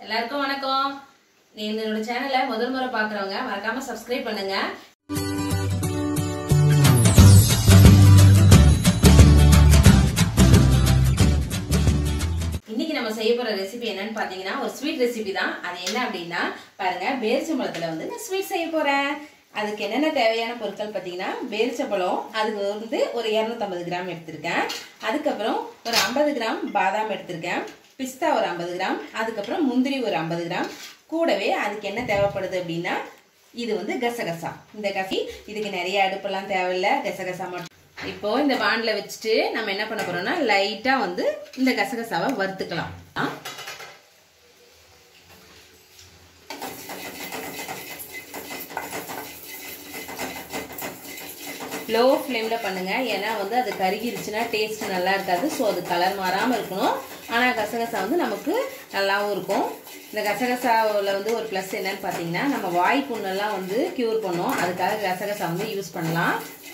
எல்லாருக்கும் வணக்கம் நீ என்னோட சேனலை முதல் முறை பாக்குறவங்க மறக்காம சப்ஸ்கிரைப் பண்ணுங்க இன்னைக்கு நம்ம செய்ய போற ரெசிபி என்னன்னு பாத்தீங்கன்னா ஒரு ஸ்வீட் ரெசிபி தான் அது என்ன அப்படின்னா பாருங்க பேரிச்சம்பழத்துல வந்து நான் ஸ்வீட் செய்ய போறேன் அதுக்கு என்னென்ன தேவையான பொருட்கள் பார்த்தீங்கன்னா பேரிச்சம்பழம் அதுக்கு வந்து ஒரு இரநூத்தம்பது கிராம் எடுத்திருக்கேன் அதுக்கப்புறம் ஒரு ஐம்பது கிராம் பாதாம் எடுத்திருக்கேன் பிஸ்தா ஒரு ஐம்பது கிராம் அதுக்கப்புறம் முந்திரி ஒரு ஐம்பது கிராம் கூடவே அதுக்கு என்ன தேவைப்படுது அப்படின்னா இது வந்து கசகசா இந்த கசி இதுக்கு நிறைய அடுப்பெல்லாம் தேவையில்ல கசகசா மட்டும் இப்போ இந்த வானில் வச்சுட்டு நம்ம என்ன பண்ண போறோம்னா லைட்டா வந்து இந்த கசகசாவை வறுத்துக்கலாம் ஆ? லோ ஃப்ளேமில் பண்ணுங்க ஏன்னா வந்து அது கருகிருச்சுன்னா டேஸ்ட் நல்லா இருக்காது ஸோ அது கலர் மாறாமல் இருக்கணும் ஆனால் கசகசா வந்து நமக்கு நல்லாவும் இருக்கும் இந்த கசகசாவில் வந்து ஒரு ப்ளஸ் என்னன்னு பார்த்தீங்கன்னா நம்ம வாய் புண்ணெல்லாம் வந்து க்யூர் பண்ணோம் அதுக்காக கசகசா வந்து யூஸ் பண்ணலாம்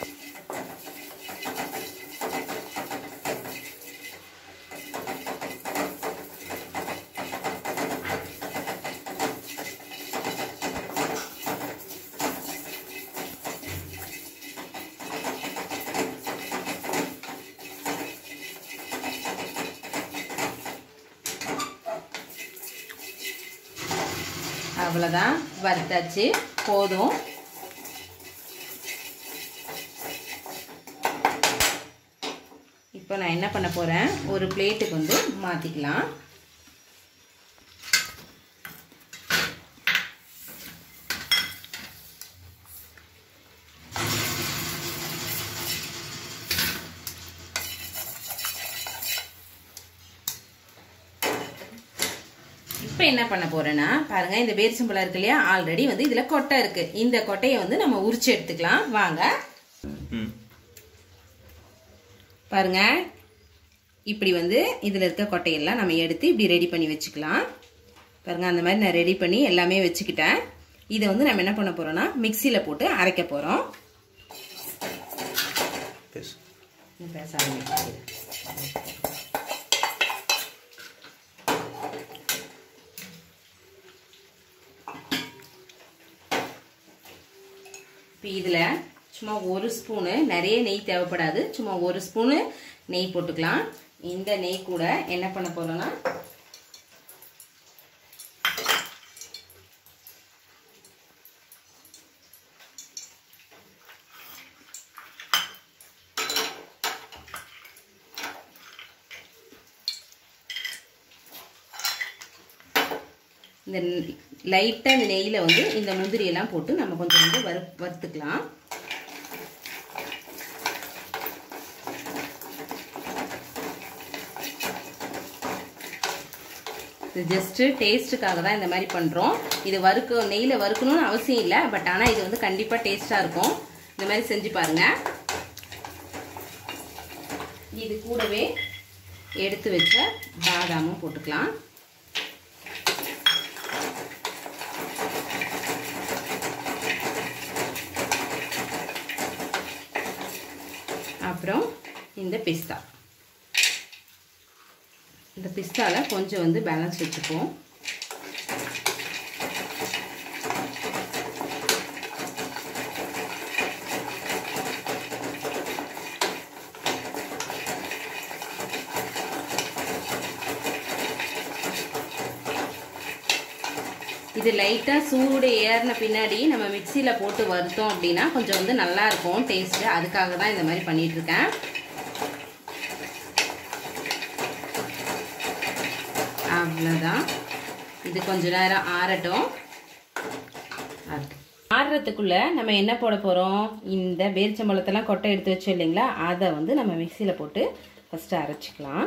அவ்வளோதான் வறுத்தாச்சு போதும் இப்போ நான் என்ன பண்ண போகிறேன் ஒரு பிளேட்டுக்கு வந்து மாற்றிக்கலாம் இப்போ என்ன பண்ண போறேன்னா பாருங்க இந்த பேரிச்சம்பழம் இருக்கு இல்லையா ஆல்ரெடி வந்து இதுல கொட்டை இருக்கு இந்த கொட்டையை வந்து நம்ம உரிச்சு எடுத்துக்கலாம் வாங்க பாருங்க இப்படி வந்து இதுல இருக்க கொட்டையெல்லாம் நம்ம எடுத்து இப்படி ரெடி பண்ணி வச்சுக்கலாம் பாருங்க அந்த மாதிரி நான் ரெடி பண்ணி எல்லாமே வச்சுக்கிட்டேன் இதை வந்து நம்ம என்ன பண்ண போறோம்னா மிக்சியில போட்டு அரைக்க போறோம் பேச ஆரம்பிக்கிறேன் இப்போ இதில் சும்மா ஒரு ஸ்பூனு நிறைய நெய் தேவைப்படாது சும்மா ஒரு ஸ்பூனு நெய் போட்டுக்கலாம் இந்த நெய் கூட என்ன பண்ண போகிறோன்னா இந்த லைட்டாக இந்த நெய்யில் வந்து இந்த முந்திரியெல்லாம் போட்டு நம்ம கொஞ்சம் வந்து வறு வறுத்துக்கலாம் இது ஜஸ்ட்டு டேஸ்ட்டுக்காக தான் இந்த மாதிரி பண்ணுறோம் இது வறுக்க நெய்யில் வறுக்கணும்னு அவசியம் இல்லை பட் ஆனால் இது வந்து கண்டிப்பாக டேஸ்ட்டாக இருக்கும் இந்த மாதிரி செஞ்சு பாருங்கள் இது கூடவே எடுத்து வச்ச பாதாமும் போட்டுக்கலாம் அப்புறம் இந்த பிஸ்தா இந்த பிஸ்தாவில் கொஞ்சம் வந்து பேலன்ஸ் வச்சுப்போம் இது லைட்டாக சூடு ஏறின பின்னாடி நம்ம மிக்சியில் போட்டு வறுத்தோம் அப்படின்னா கொஞ்சம் வந்து நல்லா இருக்கும் டேஸ்ட்டு அதுக்காக தான் இந்த மாதிரி பண்ணிட்டு இருக்கேன் அவ்வளோதான் இது கொஞ்ச நேரம் ஆறட்டும் ஆடுறதுக்குள்ள நம்ம என்ன போட போகிறோம் இந்த பேரிச்சம்பழத்தெல்லாம் கொட்டை எடுத்து வச்சோம் இல்லைங்களா அதை வந்து நம்ம மிக்சியில் போட்டு ஃபஸ்ட்டு அரைச்சிக்கலாம்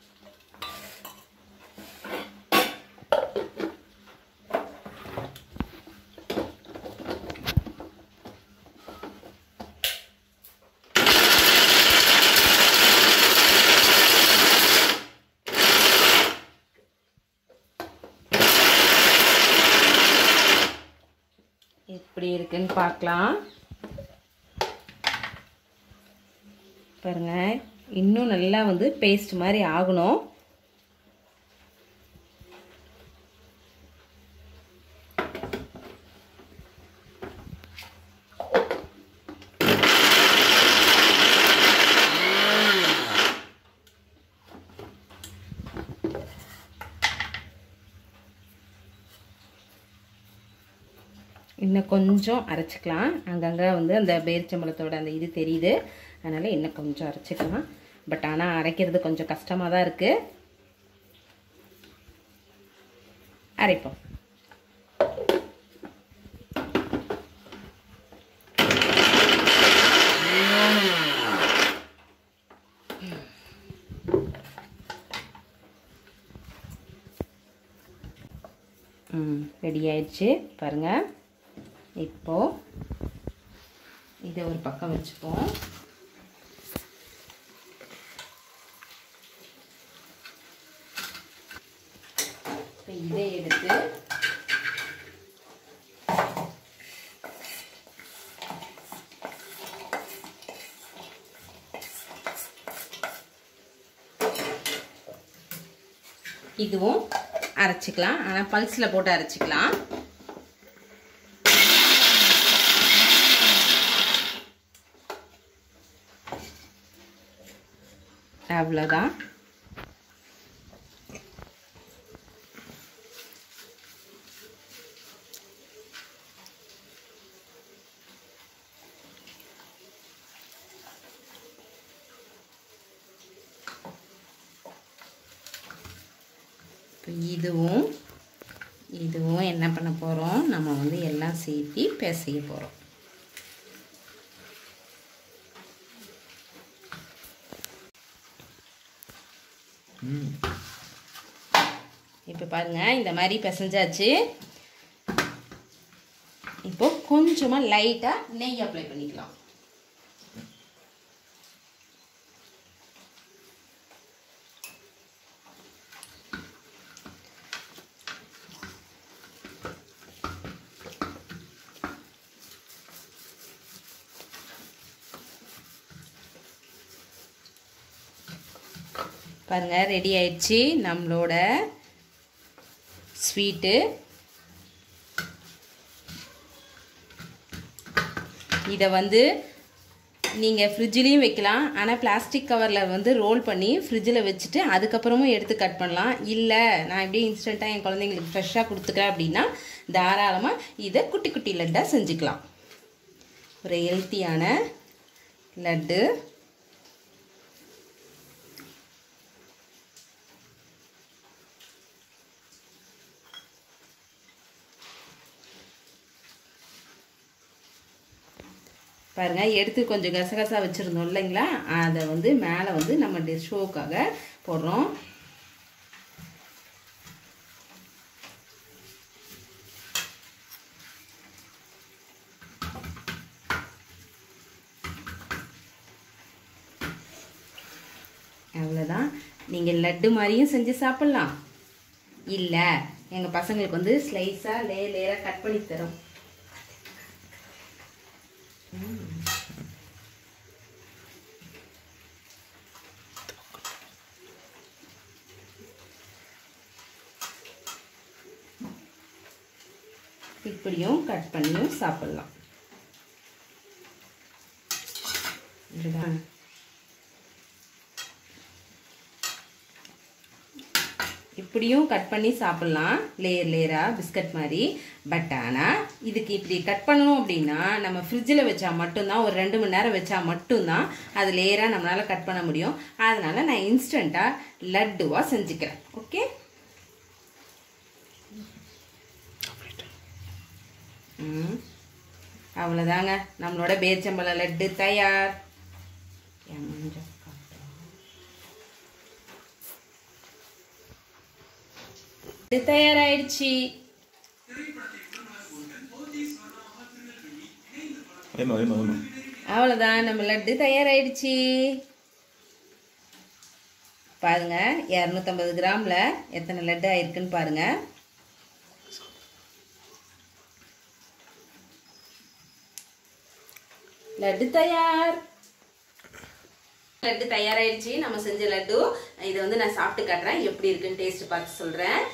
எப்படி இருக்குன்னு பார்க்கலாம் பாருங்க இன்னும் நல்லா வந்து பேஸ்ட் மாதிரி ஆகணும் இன்னும் கொஞ்சம் அரைச்சிக்கலாம் அங்கங்கே வந்து அந்த பேரிச்சம்பழத்தோட அந்த இது தெரியுது அதனால் இன்னும் கொஞ்சம் அரைச்சிக்கலாம் பட் ஆனால் அரைக்கிறது கொஞ்சம் கஷ்டமாக தான் இருக்குது அரைப்போம் ம் ரெடி ஆயிடுச்சு பாருங்கள் இப்போது இதை ஒரு பக்கம் வச்சுப்போம் இப்போ இதை எடுத்து இதுவும் அரைச்சிக்கலாம் ஆனால் பல்ஸில் போட்டு அரைச்சிக்கலாம் அவ்வளோதான் இப்போ இதுவும் இதுவும் என்ன பண்ண போகிறோம் நம்ம வந்து எல்லாம் சேர்த்து பிசைய போகிறோம் இப்போ பாருங்கள் இந்த மாதிரி பிசைஞ்சாச்சு இப்போ கொஞ்சமாக லைட்டாக நெய் அப்ளை பண்ணிக்கலாம் பாருங்க ரெடி ஆயிடுச்சு நம்மளோட ஸ்வீட்டு இதை வந்து நீங்கள் ஃப்ரிட்ஜ்லேயும் வைக்கலாம் ஆனால் பிளாஸ்டிக் கவரில் வந்து ரோல் பண்ணி ஃப்ரிட்ஜில் வச்சுட்டு அதுக்கப்புறமும் எடுத்து கட் பண்ணலாம் இல்லை நான் இப்படியே இன்ஸ்டண்ட்டாக என் குழந்தைங்களுக்கு ஃப்ரெஷ்ஷாக கொடுத்துக்கிறேன் அப்படின்னா தாராளமாக இதை குட்டி குட்டி லட்டாக செஞ்சுக்கலாம் ஒரு ஹெல்த்தியான லட்டு பாருங்கள் எடுத்து கொஞ்சம் கசகசா வச்சுருந்தோம் இல்லைங்களா அதை வந்து மேலே வந்து நம்ம டிஷ் ஷோக்காக போடுறோம் அவ்வளோதான் நீங்கள் லட்டு மாதிரியும் செஞ்சு சாப்பிட்லாம் இல்லை எங்கள் பசங்களுக்கு வந்து ஸ்லைஸாக லே லேயராக கட் பண்ணி தரோம் இப்படியும் கட் பண்ணியும் சாப்பிட்லாம் இதுதான் இப்படியும் கட் பண்ணி சாப்பிட்லாம் லேயர் லேயராக பிஸ்கட் மாதிரி பட் ஆனால் இதுக்கு இப்படி கட் பண்ணணும் அப்படின்னா நம்ம ஃப்ரிட்ஜில் வச்சா மட்டும்தான் ஒரு ரெண்டு மணி நேரம் வச்சா மட்டும்தான் அது லேயராக நம்மளால் கட் பண்ண முடியும் அதனால் நான் இன்ஸ்டண்ட்டாக லட்டுவாக செஞ்சுக்கிறேன் ஓகே ம் அவ்வளோதாங்க நம்மளோட பேச்சம்பழ லட்டு தயார் என் மஞ்சள் காட்டுறோம். இது தயாராயிடுச்சு வேமா வேமா வேமா அவ்வளோதான் நம்ம லட்டு தயாராயிடுச்சு பாருங்க இரநூத்தம்பது கிராமில் எத்தனை லட்டு ஆயிருக்குன்னு பாருங்க லட்டு தயார் லட்டு தயாராயிடுச்சு நம்ம செஞ்ச லட்டு இதை வந்து நான் சாப்பிட்டு காட்டுறேன் எப்படி இருக்குன்னு டேஸ்ட் பார்த்து சொல்கிறேன்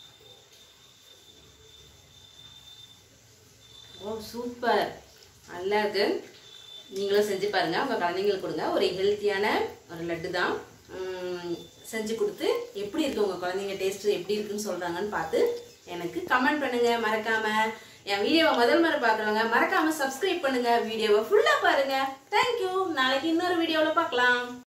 ஓ சூப்பர் நல்லா இருக்கு நீங்களும் செஞ்சு பாருங்க உங்க குழந்தைங்களுக்கு கொடுங்க ஒரு ஹெல்த்தியான ஒரு லட்டு தான் உம், செஞ்சு கொடுத்து எப்படி இருக்கு உங்க குழந்தைங்க டேஸ்ட் எப்படி இருக்குன்னு சொல்றாங்கன்னு பார்த்து எனக்கு கமெண்ட் பண்ணுங்க மறக்காம என் வீடியோவை முதல் முறை பார்க்குறவங்க மறக்காம சப்ஸ்கிரைப் பண்ணுங்க வீடியோவை ஃபுல்லா பாருங்க தேங்க்யூ நாளைக்கு இன்னொரு வீடியோவில் பார்க்கலாம்